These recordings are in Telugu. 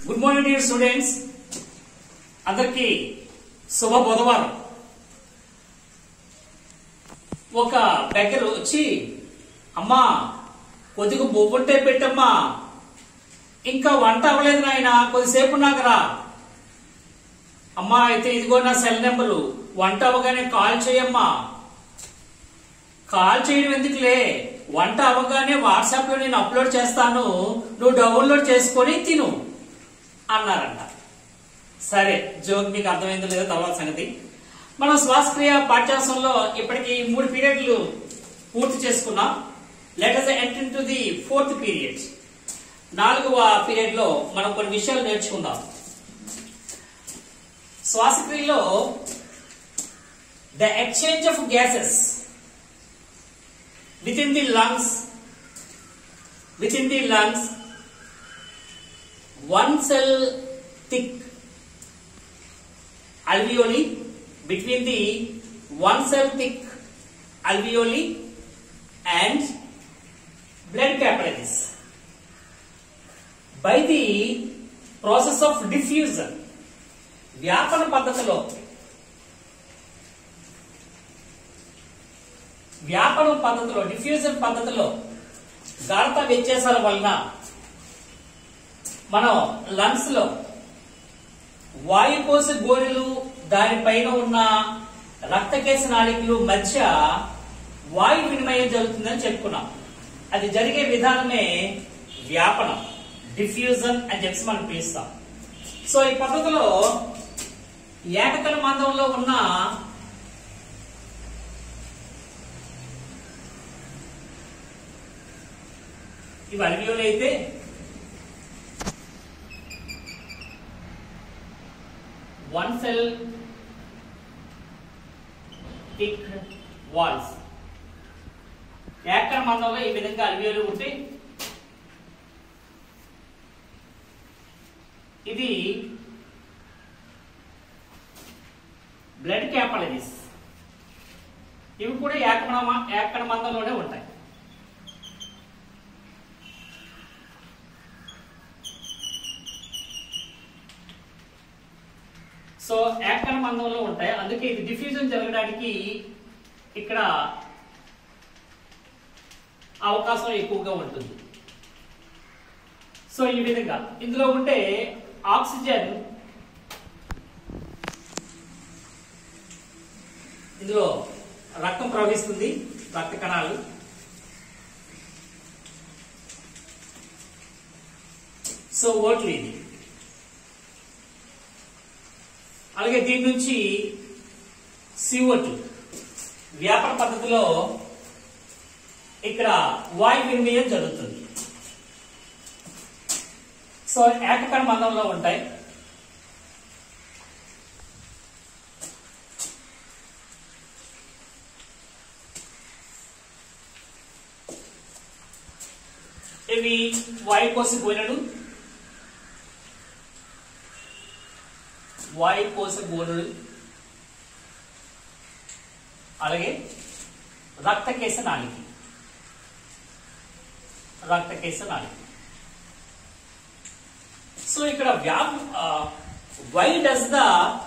గుడ్ మార్నింగ్ డియర్ స్టూడెంట్స్ అందరికీ శుభ బుధవారం ఒక దగ్గర వచ్చి అమ్మా కొద్దిగా బొబ్బుంటే పెట్టమ్మా ఇంకా వంట అవ్వలేదు నాయన కొద్దిసేపు నాకు రా అమ్మా అయితే ఇదిగో నా సెల్ నెంబరు వంట అవ్వగానే కాల్ చేయమ్మా కాల్ చేయడం ఎందుకులే వంట అవ్వగానే వాట్సాప్ లో నేను అప్లోడ్ చేస్తాను నువ్వు డౌన్లోడ్ చేసుకొని తిను అన్నారంట సరే జోక్ మీకు అర్థమైందో లేదో తర్వాత సంగతి మనం శ్వాసక్రియ పాఠ్యాంశంలో ఇప్పటికి మూడు పీరియడ్లు పూర్తి చేసుకున్నాం let enter to the fourth period నాలుగవ పీరియడ్ లో మనం కొన్ని విషయాలు నేర్చుకుందాం శ్వాసక్రియలో the exchange of gases within the lungs within the lungs one cell thick alveoli between the one cell thick alveoli and blood capillaries by the process of diffusion వ్యాపన పద్ధతిలో వ్యాపనం పద్ధతిలో డిఫ్యూజన్ పద్ధతిలో గాఢత వ్యత్యాసాల వలన మనం లంగ్స్ లో వాయుకోశ గోరెలు దానిపైన ఉన్న రక్తకేశ నాళికలు మధ్య వాయు వినిమయం జరుగుతుందని చెప్పుకున్నాం అది జరిగే విధానమే వ్యాపనం డిఫ్యూజన్ అని చెప్పి మనం పిలుస్తాం సో ఈ పద్ధతిలో ఏకకణ మందంలో ఉన్న ఇవి అల్వియోలు అయితే వన్ సెల్ థిక్ వాల్స్ ఏకర మందంలో ఈ విధంగా అల్వియోలు ఉంటే ఇది బ్లడ్ క్యాపలరీస్ ఇవి కూడా ఏకణ ఏకణ మందంలోనే ఉంటాయి సో ఏకణ మందంలో ఉంటాయి అందుకే ఇది డిఫ్యూజన్ జరగడానికి ఇక్కడ అవకాశం ఎక్కువగా ఉంటుంది సో ఈ విధంగా ఇందులో ఉంటే ఆక్సిజన్ ఇందులో రక్తం ప్రవహిస్తుంది రక్త కణాలు సో ఓట్లు ఇది అలాగే దీని నుంచి సిఓటు వ్యాపార పద్ధతిలో ఇక్కడ వాయు వినిమయం జరుగుతుంది సో ఏకకణ మందంలో ఉంటాయి ఇవి వాయుకోశ గోనెలు వాయుకోశ గోనులు అలాగే రక్తకేశ నాళికి రక్తకేశ నాళికి సో ఇక్కడ వ్యాప్ why does the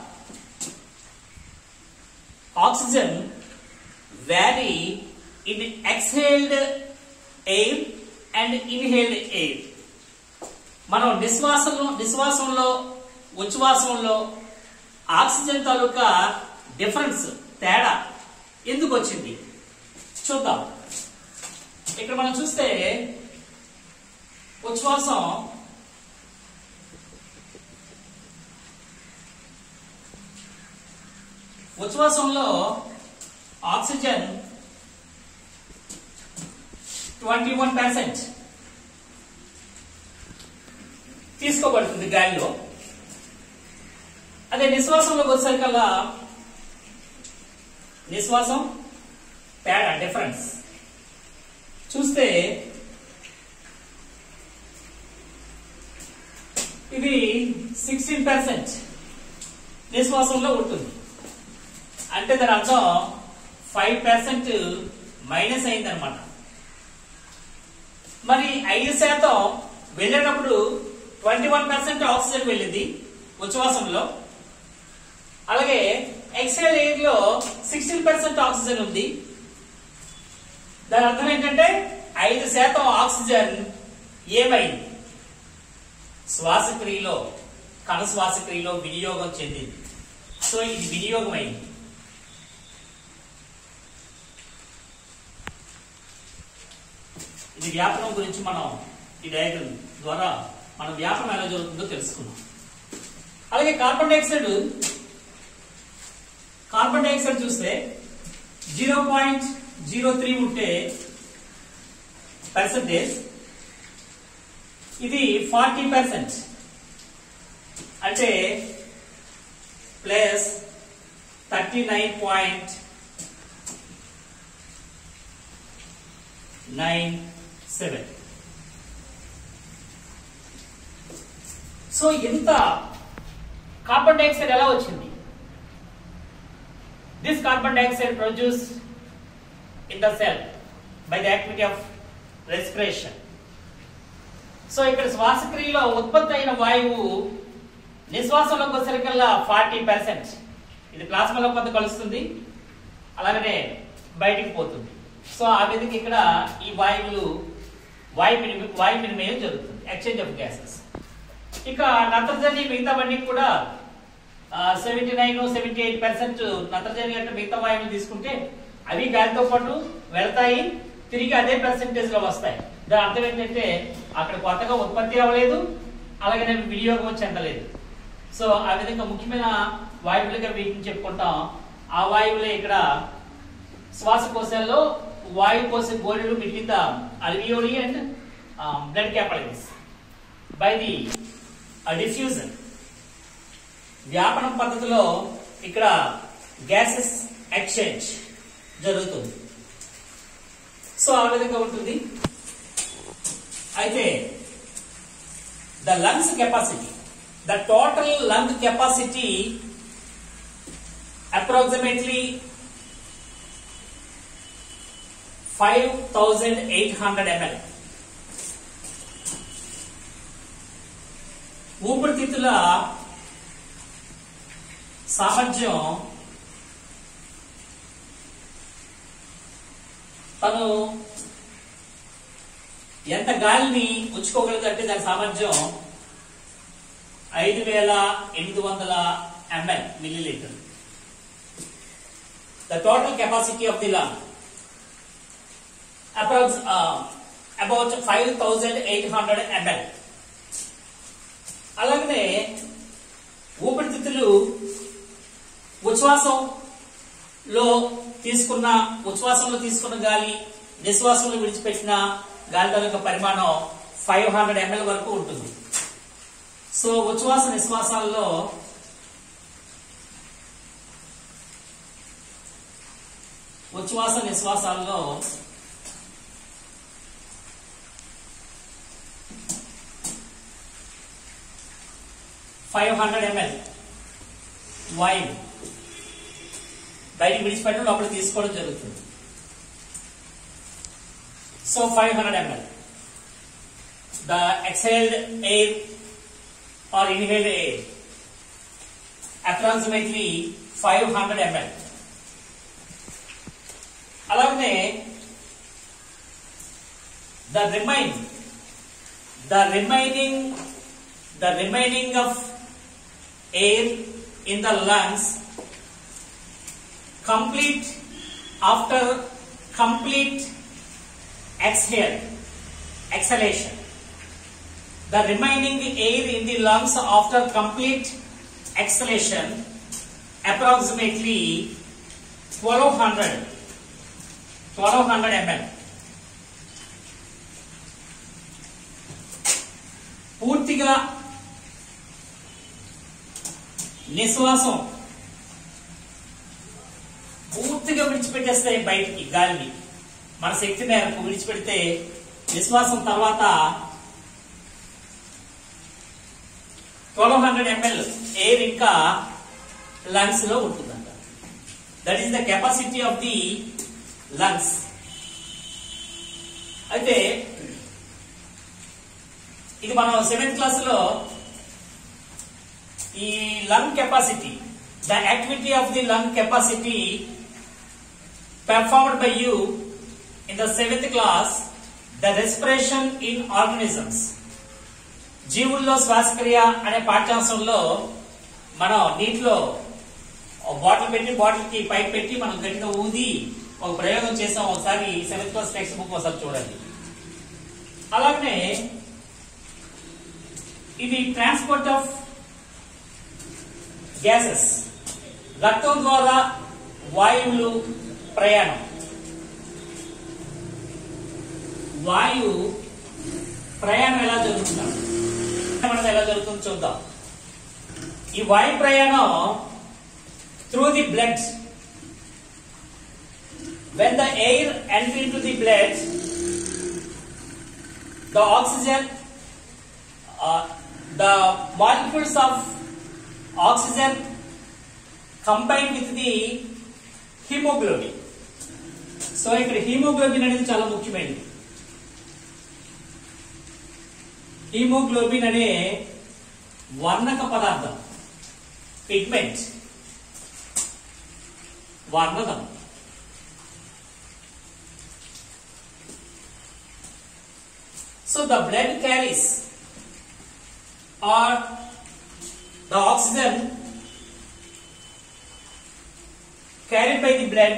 oxygen vary in exhaled air and inhaled air మనం నిశ్వాసంలో నిశ్వాసంలో ఉచ్ఛ్వాసంలో ఆక్సిజన్ తాలూకా డిఫరెన్స్ తేడా ఎందుకు వచ్చింది చూద్దాం ఇక్కడ మనం చూస్తే ఉచ్ఛ్వాసం ఉచ్ఛ్వాసంలో ఆక్సిజన్ ట్వంటీ వన్ పర్సెంట్ తీసుకోబడుతుంది గాలిలో అదే నిశ్వాసంలోకి వచ్చేసరికల్లా నిశ్వాసం తేడా డిఫరెన్స్ చూస్తే ఇది సిక్స్టీన్ పర్సెంట్ నిశ్వాసంలో ఉంటుంది అంటే దాని అర్థం ఫైవ్ పర్సెంట్ మైనస్ అయిందనమాట మరి ఐదు శాతం వెళ్ళేటప్పుడు ట్వంటీ వన్ పర్సెంట్ ఆక్సిజన్ వెళ్ళింది ఉచ్ఛ్వాసంలో అలాగే ఎక్సైల్ ఎయిర్ లో సిక్స్టీన్ పర్సెంట్ ఆక్సిజన్ ఉంది దాని అర్థం ఏంటంటే ఐదు శాతం ఆక్సిజన్ ఏమైంది శ్వాసక్రియలో కణ శ్వాసక్రియలో వినియోగం చెందింది సో ఇది వినియోగం అయింది ఇది వ్యాపనం గురించి మనం ఈ డయాగ్రమ్ ద్వారా మనం వ్యాపనం ఎలా జరుగుతుందో తెలుసుకున్నాం అలాగే కార్బన్ డైఆక్సైడ్ కార్బన్ డైఆక్సైడ్ చూస్తే జీరో పాయింట్ జీరో త్రీ ఉంటే పర్సంటేజ్ ఇది ఫార్టీ పర్సెంట్ అంటే plus thirty nine point nine seven so ఇంత కార్బన్ డైఆక్సైడ్ ఎలా వచ్చింది this carbon dioxide produce in the cell by the activity of respiration so ఇక్కడ శ్వాసక్రియలో ఉత్పత్తి అయిన వాయువు నిశ్వాసంలోకి వచ్చేసరికల్లా ఫార్టీ పర్సెంట్ ఇది ప్లాస్మాలో కొంత కలుస్తుంది అలాగనే బయటికి పోతుంది సో ఆ విధంగా ఇక్కడ ఈ వాయువులు వాయు వినిమ- వాయు వినిమయం జరుగుతుంది ఎక్స్చేంజ్ ఆఫ్ గ్యాసెస్ ఇక నత్రజని మిగతావన్నీ కూడా seventy nine seventy eight percent నత్రజని అంటే మిగతా వాయువులు తీసుకుంటే అవి గాలితో పాటు వెళ్తాయి తిరిగి అదే పర్సెంటేజ్ లో వస్తాయి దాని అర్థం ఏంటంటే అక్కడ కొత్తగా ఉత్పత్తి అవ్వలేదు అలాగే అవి వినియోగం చెందలేదు సో ఆ విధంగా ముఖ్యమైన వాయువులుగా వీటిని చెప్పుకుంటాం ఆ వాయువులే ఇక్కడ శ్వాసకోశాల్లో వాయు కోశ గోళీలు between the alveoli and blood capillaries by the diffusion వ్యాపనం పద్ధతిలో ఇక్కడ గ్యాసెస్ ఎక్స్చేంజ్ జరుగుతుంది సో ఆ విధంగా ఉంటుంది అయితే the lungs capacity the total lung capacity approximately five thousand eight hundred ML ఊపిరితిత్తుల సామర్థ్యం తను ఎంత గాలిని ఉంచుకోగలదంటే దాని సామర్థ్యం ఐదు వేల ఎనిమిది వందల ML millilitre the total capacity of the lung approx about five thousand eight hundred ML అలాగనే ఊపిరితిత్తులు ఉచ్ఛ్వాసంలో తీసుకున్న ఉచ్ఛ్వాసంలో తీసుకున్న గాలి నిశ్వాసంలో విడిచిపెట్టిన గాలి తాలూకా పరిమాణం ఫైవ్ హండ్రెడ్ ఎంఎల్ వరకు ఉంటుంది సో ఉచ్ఛ్వాస నిశ్వాసాల్లో ఉచ్ఛ్వాస నిశ్వాసాల్లో ఫైవ్ హండ్రెడ్ ఎంఎల్ వాయువు బయటికి విడిచిపెట్టడం లోపల తీసుకోవడం జరుగుతుంది so five hundred ML the exhaled air or inhaled air approximately five hundred ML అలాగనే the remain the remaining the remaining of air in the lungs complete after complete exhale exhalation the remaining air in the lungs after complete exhalation approximately 1200 1200 ml పూర్తిగా నిశ్వాసం పూర్తిగా విడిచిపెట్టేస్తాయి బయటికి గాలిని మన శక్తి మేరకు విడిచిపెడితే నిశ్వాసం తర్వాత ట్వెల్వ్ హండ్రెడ్ ఎంఎల్ ఎయిర్ ఇంకా లంగ్స్ లో ఉంటుందంట that is the capacity of the lungs అయితే ఇది మనం సెవెంత్ క్లాస్ లో ఈ lung capacity the activity of the lung capacity performed by you in the seventh class the respiration in organisms జీవుల్లో శ్వాసక్రియ అనే పాఠ్యాంశంలో మనం నీటిలో ఒక బాటిల్ పెట్టి బాటిల్ కి పైప్ పెట్టి మనం గట్టిగా ఊది ఒక ప్రయోగం చేసాం ఒకసారి సెవెంత్ క్లాస్ టెక్స్ట్ బుక్ ఒకసారి చూడండి అలాగనే ఇది ట్రాన్స్పోర్ట్ ఆఫ్ గ్యాసెస్ రక్తం ద్వారా వాయువులు ప్రయాణం వాయు ప్రయాణం ఎలా జరుగుతుందా మనది ఎలా జరుగుతుందో చూద్దాం ఈ వాయు ప్రయాణం through the blood when the air enter into the blood the oxygen uh, the molecules of oxygen combine with the haemoglobin so ఇక్కడ హిమోగ్లోబిన్ అనేది చాలా ముఖ్యమైనది హిమోగ్లోబిన్ అనే వర్ణక పదార్థం పిగ్మెంట్ వర్ణకం So the blood carries or the oxygen carried by the blood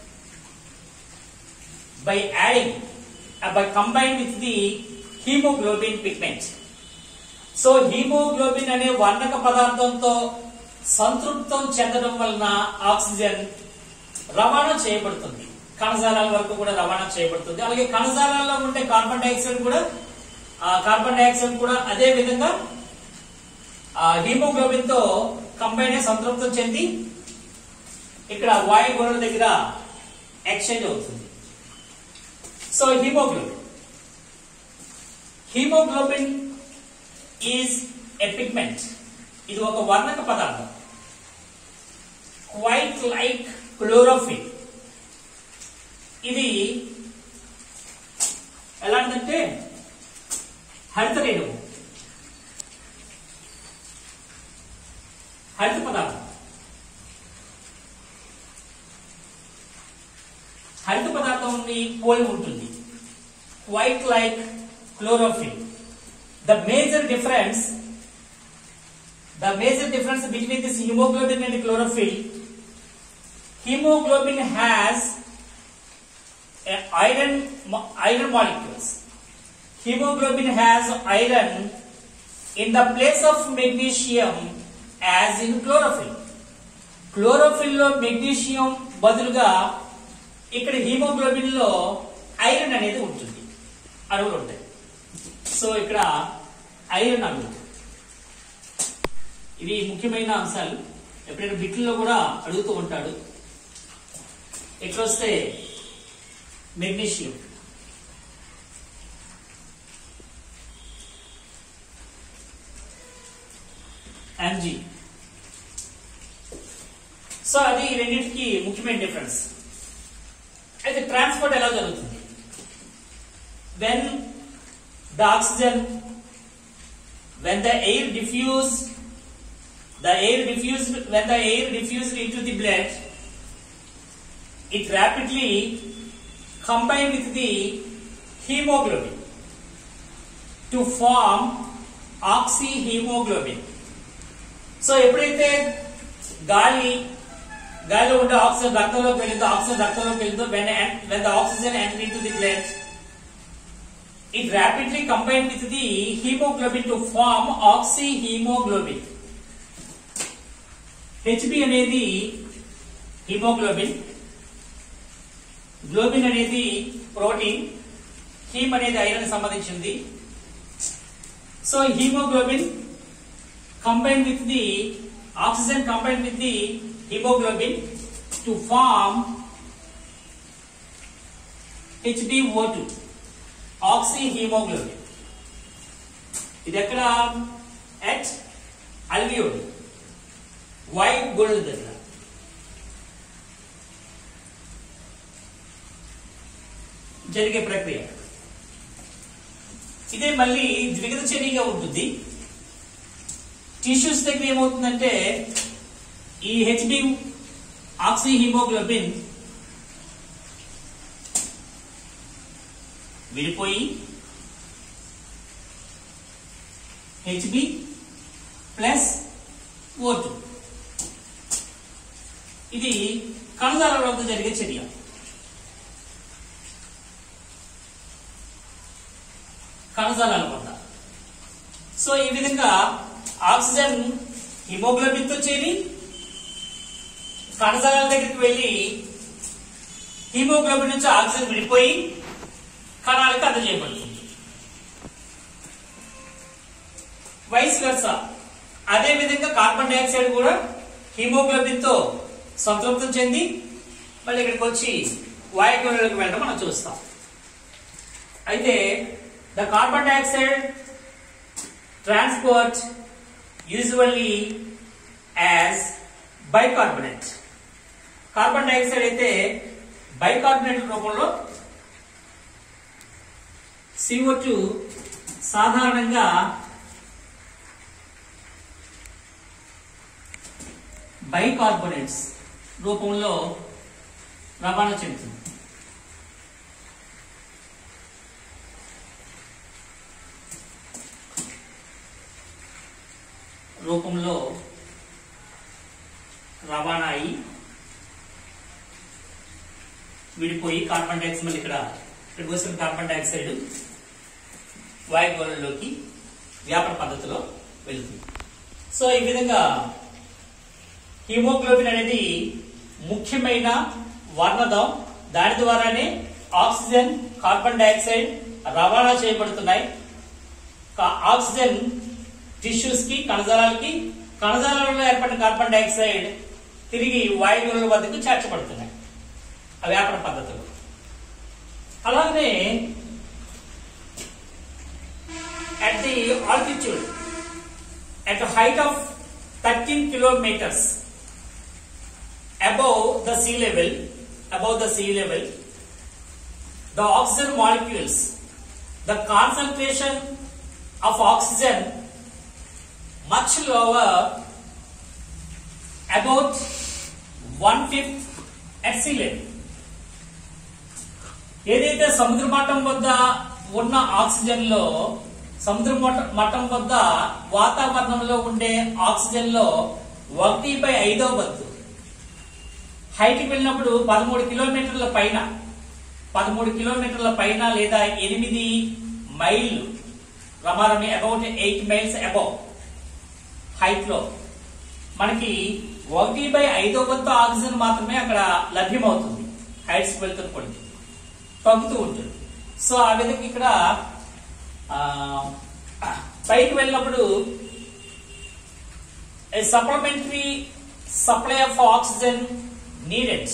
by adding uh, by combined with the hemoglobin pigment. So haemoglobin అనే వర్ణక పదార్థంతో సంతృప్తం చెందడం వలన ఆక్సిజన్ రవాణా చేయబడుతుంది కణజాలాల వరకు కూడా రవాణా చేయబడుతుంది అలాగే కణజాలాల్లో ఉండే కార్బన్ డైఆక్సైడ్ కూడా ఆ కార్బన్ డైఆక్సైడ్ కూడా అదే విధంగా ఆ హీమోగ్లోబిన్ తో కంబైన్ అయి సంతృప్తం చెంది ఇక్కడ వాయు గోడల దగ్గర ఎక్స్చేంజ్ అవుతుంది so haemoglobin haemoglobin is a pigment ఇది ఒక వర్ణక పదార్థం క్వైట్ లైక్ క్లోరోఫిల్ ఇది ఎలాంటిదంటే హరిత రేణువు హరిత పదార్థం హరిత పదార్థం పోలి ఉంటుంది quite like chlorophyll the major difference the major difference between this haemoglobin and chlorophyll haemoglobin has iron mo- iron molecules hemoglobin has iron in the place of magnesium as in chlorophyll chlorophyll లో మెగ్నీషియం బదులుగా ఇక్కడ హీమోగ్లోబిన్ లో ఐరన్ అనేది ఉంటుంది అణువులు ఉంటాయి సో ఇక్కడ ఐరన్ అణువులు ఇవి ముఖ్యమైన అంశాలు ఎప్పుడైనా బిట్లలో కూడా అడుగుతూ ఉంటాడు ఎట్లా వస్తే మెగ్నీషియం ఎంజీ సో అది ఈ రెండింటికి ముఖ్యమైన డిఫరెన్స్ అయితే ట్రాన్స్పోర్ట్ ఎలా జరుగుతుంది when the oxygen when the air diffuse the air diffused when the air diffused into the blood it rapidly combine with the hemoglobin to form oxyhemoglobin so ఎప్పుడైతే గాలి గాలిలో ఉండే ఆక్సిజన్ రక్తంలోకి వెళ్ళిందో ఆక్సిజన్ రక్తంలోకి వెళ్ళిందో when when the oxygen enter into the blood it rapidly combine with the haemoglobin to form oxyhaemoglobin HB అనేది హీమోగ్లోబిన్ గ్లోబిన్ అనేది ప్రోటీన్ హీమ్ అనేది ఐరన్ సంబంధించింది so haemoglobin combine with the oxygen combine with the haemoglobin to form HBO two oxyhaemoglobin ఇది ఎక్కడ ఎట్ అల్వియోల్ వైట్ గోల్డ్ దగ్గర జరిగే ప్రక్రియ ఇదే మళ్ళీ ద్విగత చర్యగా ఉంటుంది టిష్యూస్ దగ్గర ఏమవుతుందంటే ఈ హెచ్బి ఆక్సి హిమోగ్లోబిన్ విడిపోయి హెచ్బి ప్లస్ ఓటు ఇది కణజాల వద్ద జరిగే చర్య కణజాలాల వద్ద సో ఈ విధంగా ఆక్సిజన్ హిమోగ్లోబిన్ తో చేరి కణజాలాల దగ్గరికి వెళ్ళి హిమోగ్లోబిన్ నుంచి ఆక్సిజన్ విడిపోయి కణాలకు అందజేయబడుతుంది వైస్ వెర్సా అదే విధంగా కార్బన్ డైఆక్సైడ్ కూడా హిమోగ్లోబిన్ తో సంతృప్తం చెంది మళ్ళీ ఇక్కడికి వచ్చి వాయుగోళంలోకి వెళ్ళడం మనం చూస్తాం అయితే the carbon dioxide transport usually as bicarbonate carbon dioxide అయితే బైకార్బోనేట్ రూపంలో CO2 సాధారణంగా బైకార్బోనేట్స్ రూపంలో రవాణా చెందుతుంది రూపంలో రవాణా అయి విడిపోయి కార్బన్ డైఆక్సైడ్ మళ్ళీ ఇక్కడ ఇక్కడ పోసిన కార్బన్ డైఆక్సైడ్ వాయుగోళంలోకి వ్యాపన పద్ధతిలో వెళుతుంది సో ఈ విధంగా హిమోగ్లోబిన్ అనేది ముఖ్యమైన వర్ణదం దాని ద్వారానే ఆక్సిజన్ కార్బన్ డైఆక్సైడ్ రవాణా చేయబడుతున్నాయి కా- ఆక్సిజన్ టిష్యూస్ కి కణజాలాలకి కణజాలాలలో ఏర్పడిన కార్బన్ డైఆక్సైడ్ తిరిగి వాయువుల వద్దకు చేర్చబడుతున్నాయి ఆ వ్యాపన పద్ధతులు అలాగనే at the altitude at a height of 13 kilometers above the sea level above the sea level the oxygen molecules the concentration of oxygen much lower about one fifth at sea level ఏదైతే సముద్ర మట్టం వద్ద ఉన్న ఆక్సిజన్ లో సముద్ర మట్ట- మట్టం వద్ద వాతావరణంలో ఉండే ఆక్సిజన్ లో ఒకటి బై ఐదో వంతు హైట్కి వెళ్ళినప్పుడు పదమూడు కిలోమీటర్ల పైన పదమూడు కిలోమీటర్ల పైన లేదా ఎనిమిది మైళ్ళు రమారమి about eight miles above height లో మనకి ఒకటి బై ఐదో వంతు ఆక్సిజన్ మాత్రమే అక్కడ లభ్యమవుతుంది హైట్స్ వెళ్తున్న కొద్ది తగ్గుతూ ఉంటుంది సో ఆ విధంగా ఇక్కడ ఆ, పైకి వెళ్ళినప్పుడు supplementary supply of oxygen needed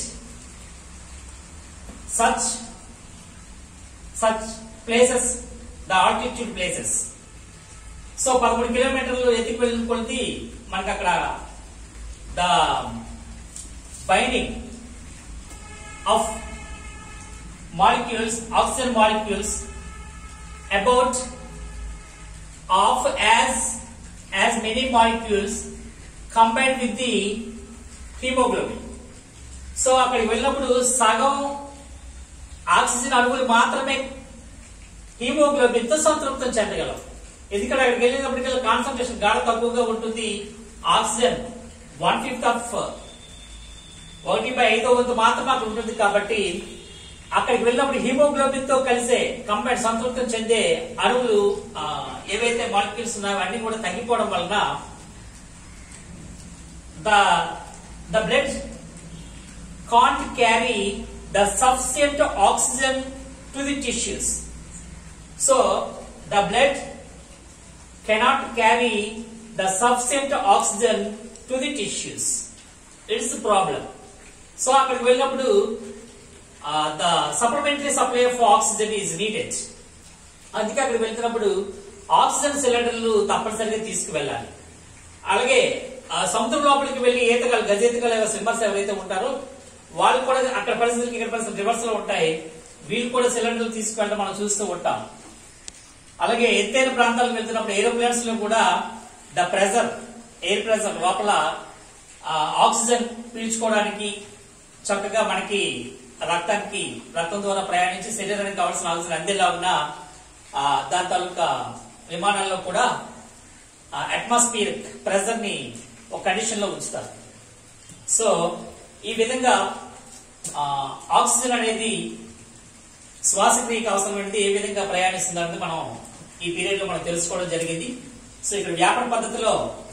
such such places the altitude places so పదమూడు కిలోమీటర్లు ఎత్తికి వెళ్ళిన కొద్ది మనకి అక్కడ the binding of molecules, oxygen molecules, about of as as many molecules combined with the hemoglobin. So అక్కడికి వెళ్ళినప్పుడు సగం ఆక్సిజన్ అణువులు మాత్రమే హీమోగ్లోబిన్ తో సంతృప్తం చెందగలం ఎందుకంటే అక్కడికి వెళ్ళినప్పటికీ కాన్సన్ట్రేషన్ గాఢ తక్కువగా ఉంటుంది ఆక్సిజన్ వన్ ఫిఫ్త్ ఆఫ్ ఒకటి బై ఐదో వంతు మాత్రమే అక్కడ ఉంటుంది కాబట్టి అక్కడికి వెళ్ళినప్పుడు హీమోగ్లోబిన్ తో కలిసే కంపైడ్ సంతృప్తం చెందే అణువులు ఆ, ఏవైతే మాలిక్యూల్స్ ఉన్నాయో అన్ని కూడా తగ్గిపోవడం వలన the the blood can't carry the sufficient oxygen to the tissues so the blood cannot carry the sufficient oxygen to the tissues it's problem so అక్కడికి వెళ్ళినప్పుడు the supplementary supply of oxygen is needed అందుకే అక్కడికి వెళ్తున్నప్పుడు ఆక్సిజన్ సిలిండర్లు తప్పనిసరిగా తీసుకువెళ్ళాలి అలాగే ఆ సముద్రం లోపలికి వెళ్లి ఈతగాలు గజేతగాలు స్విమ్మర్స్ ఎవరైతే ఉంటారో వాళ్ళు కూడా అక్కడ పరిస్థితులకి ఇక్కడ పరిస్థితులు రివర్స్ లో ఉంటాయి వీళ్ళు కూడా సిలిండర్లు తీసుకువెళ్ళడం మనం చూస్తూ ఉంటాం అలాగే ఎత్తైన ప్రాంతాలకు వెళ్తున్నప్పుడు ఏరోప్లేన్స్ లో కూడా ద ప్రెజర్ ఎయిర్ ప్రెజర్ లోపల ఆ, ఆక్సిజన్ పీల్చుకోవడానికి చక్కగా మనకి రక్తానికి రక్తం ద్వారా ప్రయాణించి శరీరానికి కావాల్సిన ఆక్సిజన్ అందేలాగున ఆ, దాని తాలూకా విమానాల్లో కూడా అట్మాస్ఫియర్ ప్రెజర్ ని ఒక కండిషన్ లో ఉంచుతారు సో ఈ విధంగా ఆ, ఆక్సిజన్ అనేది శ్వాసక్రియకి అవసరమైనది ఏ విధంగా ప్రయాణిస్తుంది అనేది మనం ఈ పీరియడ్ లో మనం తెలుసుకోవడం జరిగింది సో ఇక్కడ వ్యాపన పద్ధతిలో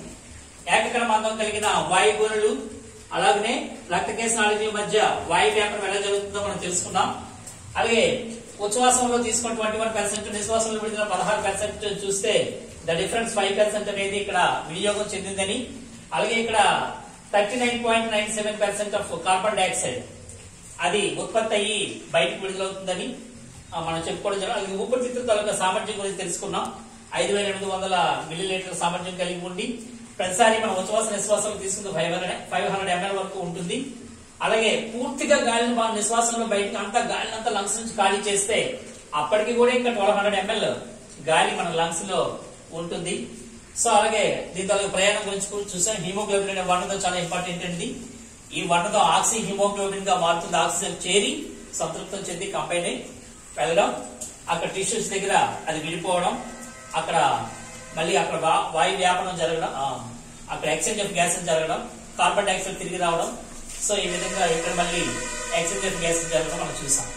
ఏకకణ మందం కలిగిన వాయుగోళులు అలాగనే రక్తకేశ నాళికల మధ్య వాయు వ్యాపనం ఎలా జరుగుతుందో మనం తెలుసుకున్నాం అలాగే ఉచ్ఛ్వాసంలో తీసుకున్న ట్వంటీ వన్ పర్సెంట్ నిశ్వాసంలో విడుదల పదహారు పర్సెంట్ చూస్తే ద డిఫరెన్స్ ఫైవ్ పర్సెంట్ అనేది ఇక్కడ వినియోగం చెందిందని అలాగే ఇక్కడ thirty nine point nine seven percent of carbon dioxide అది ఉత్పత్తి అయ్యి బయటకు విడుదలవుతుందని ఆ, మనం చెప్పుకోవడం జరిగింది అలాగే ఊపిరితిత్తుల తాలూకా సామర్థ్యం గురించి తెలుసుకున్నాం ఐదు వేల ఎనిమిది వందల మిల్లీలీటర్ల సామర్థ్యం కలిగి ఉండి ప్రతిసారి మనం ఉచ్ఛ్వాస నిశ్వాసాలు తీసుకుంది five hundred five hundred ML వరకు ఉంటుంది అలాగే పూర్తిగా గాలిని మనం నిశ్వాసంలో బయటకు అంతా గాలిని అంతా లంగ్స్ నుంచి ఖాళీ చేస్తే అప్పటికి కూడా ఇంకా ట్వెల్వ్ హండ్రెడ్ ఎంఎల్ గాలి మన లంగ్స్ లో ఉంటుంది సో అలాగే దీని తాలూకా ప్రయాణం గురించి కూడా చూసాం హిమోగ్లోబిన్ అనే వర్ణతో చాలా ఇంపార్టెంట్ అండి ఈ వర్ణతో ఆక్సి హిమోగ్లోబిన్ గా మారుతుంది ఆక్సిజన్ చేరి సంతృప్తం చెంది కంబైన్ అయి వెళ్ళడం అక్కడ టిష్యూస్ దగ్గర అది విడిపోవడం అక్కడ మళ్ళీ అక్కడ వా- వాయు వ్యాపనం జరగడం ఆ, అక్కడ ఎక్స్చేంజ్ ఆఫ్ గ్యాస్ జరగడం కార్బన్ డైఆక్సైడ్ తిరిగి రావడం సో ఈ విధంగా ఇక్కడ మళ్ళీ ఎక్స్చేంజ్ ఆఫ్ గ్యాస్ జరగడం మనం చూసాం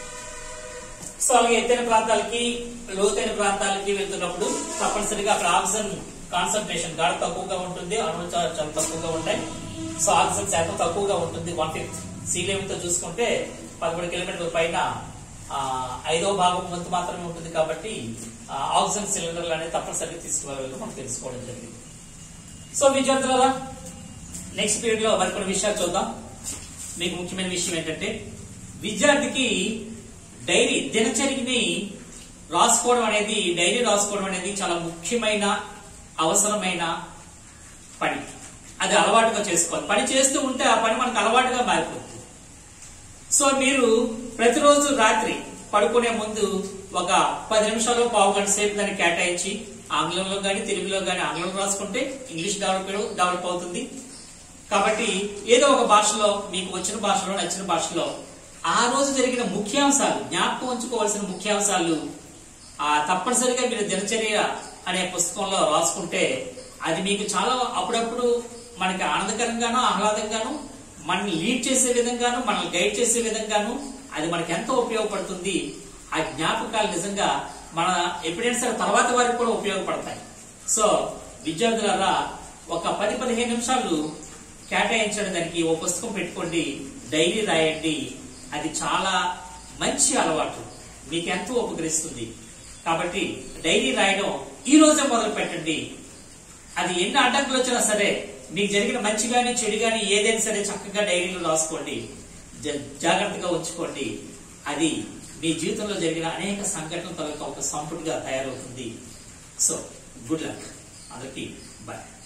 సో అలాగే ఎత్తైన ప్రాంతాలకి లోతైన ప్రాంతాలకి వెళ్తున్నప్పుడు తప్పనిసరిగా అక్కడ ఆక్సిజన్ కాన్సన్ట్రేషన్ గాఢ తక్కువగా ఉంటుంది అణువులు చాలా చాలా తక్కువగా ఉంటాయి సో ఆక్సిజన్ శాతం తక్కువగా ఉంటుంది వన్ ఫిఫ్త్ సీ లెవెల్ తో చూసుకుంటే పదకొండు కిలోమీటర్ల పైన ఆ, ఐదో భాగం వంతు మాత్రమే ఉంటుంది కాబట్టి ఆ, ఆక్సిజన్ సిలిండర్లు అనేది తప్పనిసరిగా తీసుకువెళ్ళాలని మనం తెలుసుకోవడం జరిగింది సో విద్యార్థులారా నెక్స్ట్ పీరియడ్ లో మరికొన్ని విషయాలు చూద్దాం మీకు ముఖ్యమైన విషయం ఏంటంటే విద్యార్థికి డైరీ దినచర్యని రాసుకోవడం అనేది డైరీ రాసుకోవడం అనేది చాలా ముఖ్యమైన అవసరమైన పని అది అలవాటుగా చేసుకోవాలి పని చేస్తూ ఉంటే ఆ పని మనకు అలవాటుగా మారిపోతుంది సో మీరు ప్రతిరోజు రాత్రి పడుకునే ముందు ఒక పది నిమిషాలు పావు గంట సేపు దాన్ని కేటాయించి ఆంగ్లంలో గాని తెలుగులో గాని ఆంగ్లంలో రాసుకుంటే ఇంగ్లీష్ డెవలప్ డెవలప్ అవుతుంది కాబట్టి ఏదో ఒక భాషలో మీకు వచ్చిన భాషలో నచ్చిన భాషలో ఆ రోజు జరిగిన ముఖ్యాంశాలు జ్ఞాపకం ఉంచుకోవాల్సిన ముఖ్యాంశాలు ఆ తప్పనిసరిగా మీరు దినచర్య అనే పుస్తకంలో రాసుకుంటే అది మీకు చాలా అప్పుడప్పుడు మనకి ఆనందకరంగాను ఆహ్లాదంగాను మనల్ని లీడ్ చేసే విధంగాను మనల్ని గైడ్ చేసే విధంగాను అది మనకి ఎంతో ఉపయోగపడుతుంది ఆ జ్ఞాపకాలు నిజంగా మన ఎప్పుడైనా సరే తర్వాత వారికి కూడా ఉపయోగపడతాయి సో విద్యార్థులారా ఒక పది పదిహేను నిమిషాలు కేటాయించడం దానికి ఓ పుస్తకం పెట్టుకోండి డైరీ రాయండి అది చాలా మంచి అలవాటు మీకు ఎంతో ఉపకరిస్తుంది కాబట్టి డైరీ రాయడం ఈ రోజే మొదలు పెట్టండి అది ఎన్ని అడ్డంకులు వచ్చినా సరే మీకు జరిగిన మంచి గాని చెడు గాని ఏదైనా సరే చక్కగా డైరీలో రాసుకోండి జ- జాగ్రత్తగా ఉంచుకోండి అది మీ జీవితంలో జరిగిన అనేక సంఘటనల తాలూకా ఒక సంపుటిగా తయారవుతుంది సో గుడ్ లక్ అందరికి బాయ్